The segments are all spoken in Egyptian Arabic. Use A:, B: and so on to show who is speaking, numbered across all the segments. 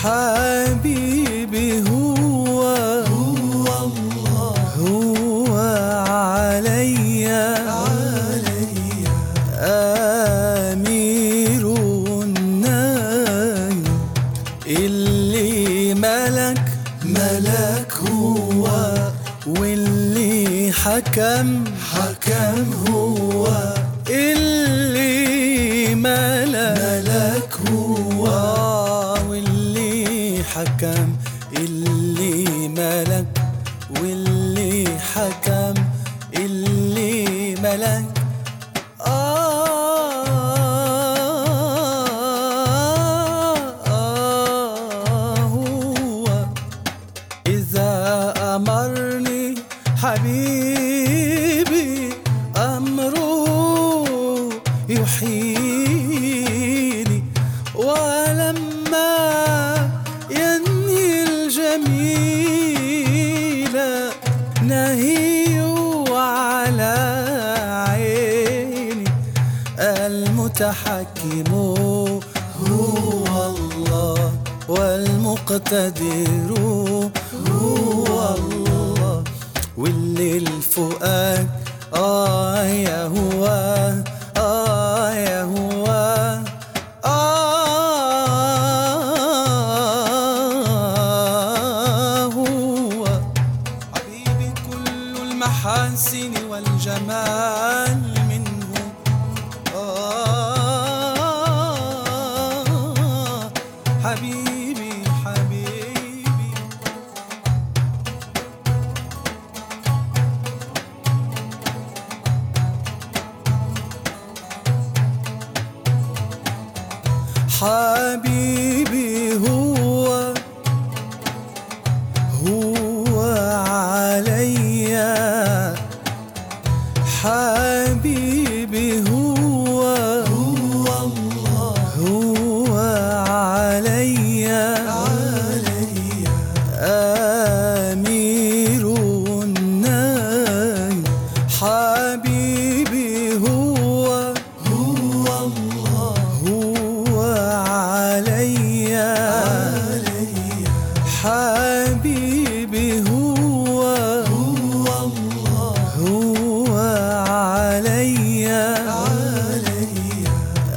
A: حبيبي هو
B: هو الله
A: هو علي
B: علي
A: أمير النايم اللي ملك
B: ملك هو
A: واللي حكم
B: حكم هو
A: اللي ملك
B: ملك هو
A: آه، واللي حكم اللي ملك واللي حكم اللي ملك آه آه هو إذا أمرني حبيبي أمره يحييني ولما ينهي الجميل نهي على عيني المتحكم هو الله والمقتدر هو الله واللي الفؤاد آه يا هو آه يا هو آه هو حبيبي كل المحاسن والجمال منه آه حبيبي حبيبي حبيبي هو هو علي حبيبي هو
B: هو الله
A: هو علي
B: علي
A: أمير النايم حبيبي هو
B: هو الله
A: هو علي
B: علي
A: حبيبي هو
B: هو الله
A: هو علي
B: علي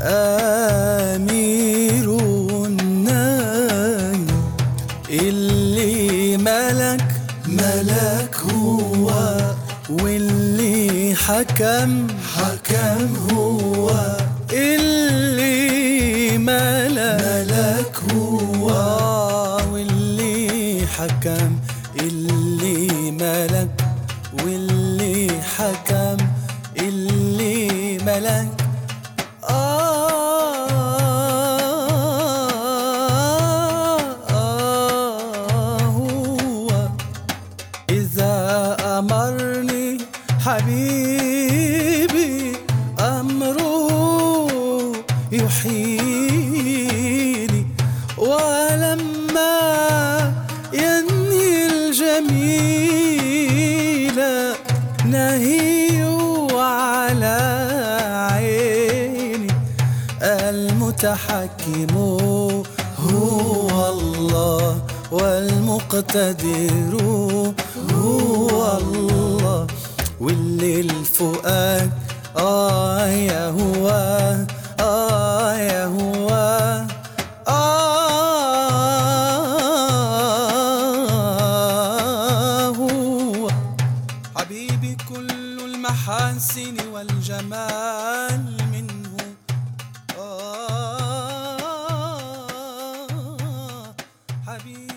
A: أمير النايم اللي ملك
B: ملك هو
A: واللي حكم
B: حكم هو
A: اللي ملك
B: ملك هو
A: آه، واللي حكم اللي ملك واللي حكم اللي ملك آه آه هو إذا أمرني حبيبي أمره يحييني ولما ينهي الجميل نهي على عيني المتحكم هو الله والمقتدر هو الله واللي الفؤاد آه يا هو آه يا هو آه هو حبيبي كل المحاسن والجمال منه آه حبيبي